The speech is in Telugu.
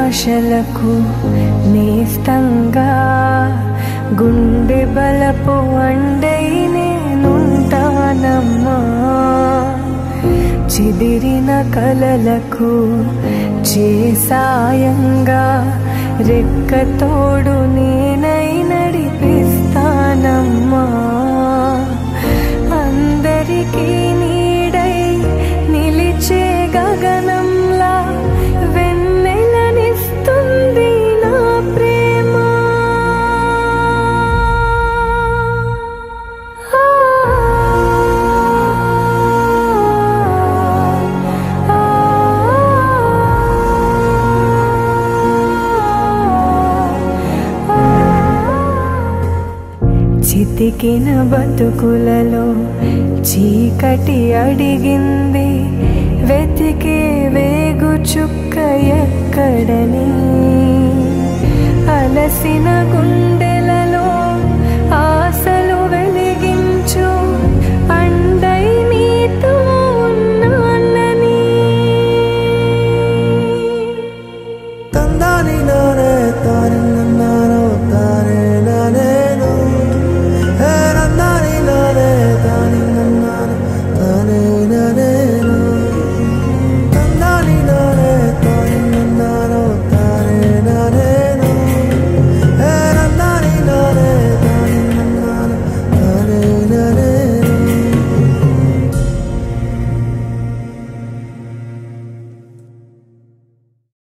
ఆశలకు నేస్తంగా గుండె బలపు అండై నేనుంటానమ్మా చిదిరిన కలలకు చేసాయంగా రెక్కతోడు నేనై నడిపిస్తానమ్మా అందరికీ నీడై నిలిచే గగనంలా వెన్నెలనిస్తుంది నా ప్రేమ ఆ, ఆ, చితికిన బతుకులలో చీకటి అడిగింది వెతికే వేగు చుక్క ఎక్కడని అలసిన గుండె